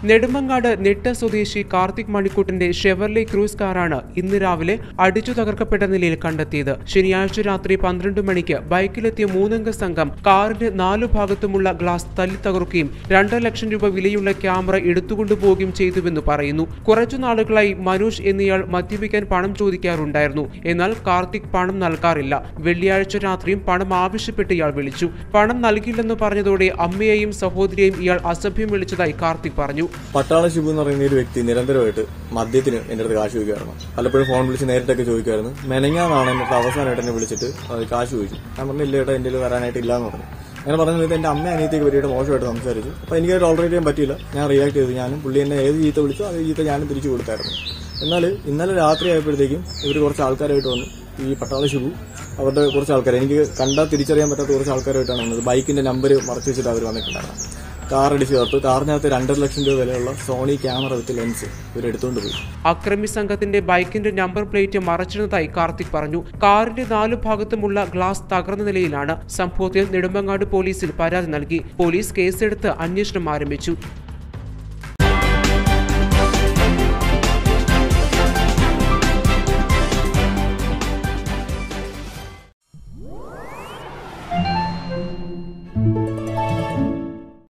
നെടുമങ്ങാട് നെട്ട സ്വദേശി Karthik മണിക്കൂട്ടിന്റെ Chevrolet cruise കാറാണ് ഇന്ന് രാവിലെ അടിച്ചു തകർക്കപ്പെട്ട നിലയിൽ കണ്ടെത്തിയത് ശനിയാഴ്ച രാത്രി പന്ത്രണ്ട് മണിക്ക് ബൈക്കിലെത്തിയ മൂന്നംഗ സംഘം കാറിന്റെ നാലു ഭാഗത്തുമുള്ള ഗ്ലാസ് തല്ലി തകർക്കുകയും രണ്ടര ലക്ഷം രൂപ വിലയുള്ള ക്യാമറ എടുത്തുകൊണ്ടുപോവുകയും ചെയ്തുവെന്ന് പറയുന്നു കുറച്ചു നാളുകളായി മനോജ് എന്നയാൾ മദ്യപിക്കാൻ പണം ചോദിക്കാറുണ്ടായിരുന്നു എന്നാൽ കാർത്തിക് പണം നൽകാറില്ല വെള്ളിയാഴ്ച രാത്രിയും പണം ആവശ്യപ്പെട്ട് ഇയാൾ വിളിച്ചു പണം നൽകില്ലെന്ന് പറഞ്ഞതോടെ അമ്മയെയും സഹോദരിയെയും ഇയാൾ അസഭ്യം വിളിച്ചതായി കാർത്തിക് പറഞ്ഞു പട്ടാള ശിബു എന്ന് പറയുന്ന ഒരു വ്യക്തി നിരന്തരമായിട്ട് മദ്യത്തിന് എന്റെ അടുത്ത് കാശ് ചോദിക്കുമായിരുന്നു പലപ്പോഴും ഫോൺ വിളിച്ച് നേരിട്ടൊക്കെ ചോദിക്കുമായിരുന്നു മെനങ്ങാന്നാണ് എന്നിട്ട് അവസാനമായിട്ട് എന്നെ വിളിച്ചിട്ട് അത് കാശ് ചോദിച്ചു ഞാൻ പറഞ്ഞു ഇല്ല ഏട്ടാ എന്റെ കയ്യിൽ വരാനായിട്ട് ഇല്ലാന്ന് പറഞ്ഞു അങ്ങനെ പറഞ്ഞ സമയത്ത് എന്റെ അമ്മ അനിയത്തേക്ക് പറ്റിയിട്ട് മോശമായിട്ട് സംസാരിച്ചു അപ്പൊ എനിക്ക് ടോളറേറ്റ് ചെയ്യാൻ പറ്റിയില്ല ഞാൻ റിയാക്ട് ചെയ്തു ഞാനും പുള്ളി എന്നെ ഏത് ചീത്ത വിളിച്ചോ അതേ ചീത്ത ഞാനും തിരിച്ചു കൊടുത്തായിരുന്നു എന്നാൽ ഇന്നലെ രാത്രി ആയപ്പോഴത്തേക്കും ഇവർ കുറച്ച് ആൾക്കാരായിട്ട് വന്നു ഈ പട്ടാള ശിബു അവരുടെ കുറച്ച് ആൾക്കാർ എനിക്ക് കണ്ടാൽ തിരിച്ചറിയാൻ പറ്റാത്ത കുറച്ച് ആൾക്കാരായിട്ടാണ് വന്നത് ബൈക്കിന്റെ നമ്പർ മറച്ചു വെച്ചിട്ട് അവർ വന്നിട്ടുണ്ടായിരുന്നു കാർ അടിച്ച് ചേർത്തു കാറിനകത്ത് രണ്ടര ലക്ഷം രൂപ വിലയുള്ള സോണി ക്യാമറ വിത്ത് ലെൻസ് ഇവർ എടുത്തുകൊണ്ട് പോയി അക്രമി സംഘത്തിന്റെ ബൈക്കിന്റെ നമ്പർ പ്ലേറ്റ് മറച്ചിരുന്നതായി കാർത്തിക് പറഞ്ഞു കാറിന്റെ നാലു ഭാഗത്തുമുള്ള ഗ്ലാസ് തകർന്ന നിലയിലാണ് സംഭവത്തിൽ നെടുമ്പങ്ങാട് പോലീസിൽ പരാതി നൽകി പോലീസ് കേസെടുത്ത് അന്വേഷണം ആരംഭിച്ചു